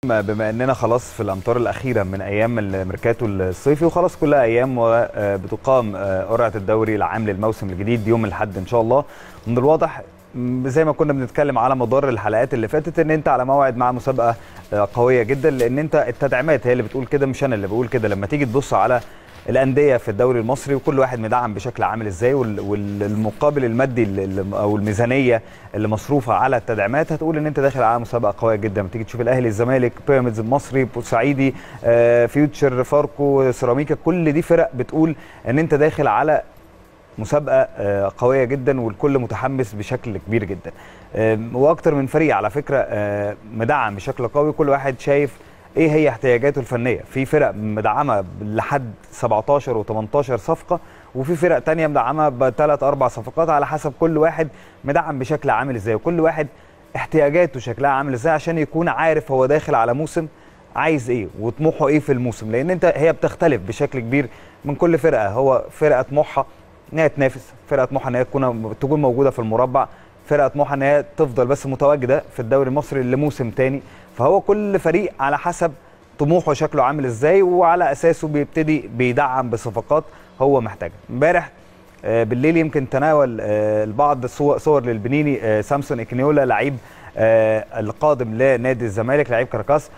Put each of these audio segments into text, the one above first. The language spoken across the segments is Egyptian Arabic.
بما اننا خلاص في الامطار الاخيره من ايام الميركاتو الصيفي وخلاص كلها ايام وبتقام قرعه الدوري العام للموسم الجديد يوم الاحد ان شاء الله من الواضح زي ما كنا بنتكلم على مدار الحلقات اللي فاتت ان انت على موعد مع مسابقه قويه جدا لان انت التدعيمات هي اللي بتقول كده مش انا اللي بقول كده لما تيجي تبص على الانديه في الدوري المصري وكل واحد مدعم بشكل عامل ازاي والمقابل المادي او الميزانيه اللي مصروفه على التدعيمات هتقول ان انت داخل على مسابقه قويه جدا لما تيجي تشوف الاهلي الزمالك بيراميدز المصري بورسعيدي آه، فيوتشر فاركو سيراميكا كل دي فرق بتقول ان انت داخل على مسابقه آه، قويه جدا والكل متحمس بشكل كبير جدا آه، واكتر من فريق على فكره مدعم بشكل قوي كل واحد شايف ايه هي احتياجاته الفنيه في فرق مدعمه لحد 17 و18 صفقه وفي فرق تانية مدعمه بثلاث اربع صفقات على حسب كل واحد مدعم بشكل عامل ازاي وكل واحد احتياجاته شكلها عامل ازاي عشان يكون عارف هو داخل على موسم عايز ايه وطموحه ايه في الموسم لان انت هي بتختلف بشكل كبير من كل فرقه هو فرقه طموحها ان هي تنافس فرقه طموحها ان هي تكون تكون موجوده في المربع فرقه طموحها ان هي تفضل بس متواجده في الدوري المصري لموسم تاني فهو كل فريق على حسب طموحه شكله عامل ازاي وعلى اساسه بيبتدي بيدعم بصفقات هو محتاجها امبارح بالليل يمكن تناول البعض صور للبنيني سامسون اكنيولا لعيب القادم لنادي الزمالك لعيب كراكاس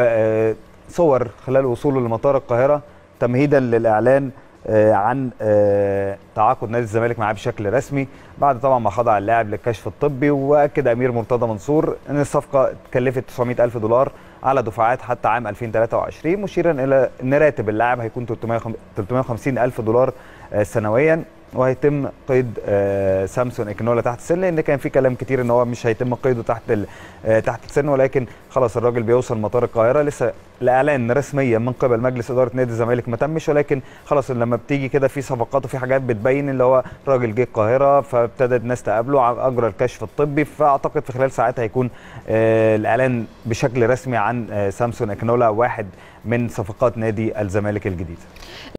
وصور خلال وصوله لمطار القاهره تمهيدا للاعلان عن تعاقد نادي الزمالك معاه بشكل رسمي بعد طبعا ما خضع اللاعب للكشف الطبي واكد امير مرتضى منصور ان الصفقه كلفت 900 الف دولار على دفعات حتى عام 2023 مشيرا الى ان راتب اللاعب هيكون 350 الف دولار سنويا وهيتم قيد سامسون اكنولا تحت السن لان كان في كلام كتير ان هو مش هيتم قيده تحت تحت السن ولكن خلاص الراجل بيوصل مطار القاهره لسه الاعلان رسميا من قبل مجلس اداره نادي الزمالك ما تمش ولكن خلاص لما بتيجي كده في صفقات وفي حاجات بتبين اللي هو راجل جه القاهره فابتدت الناس تقابله اجرى الكشف الطبي فاعتقد في خلال ساعات هيكون الاعلان بشكل رسمي عن سامسون اكنولا واحد من صفقات نادي الزمالك الجديد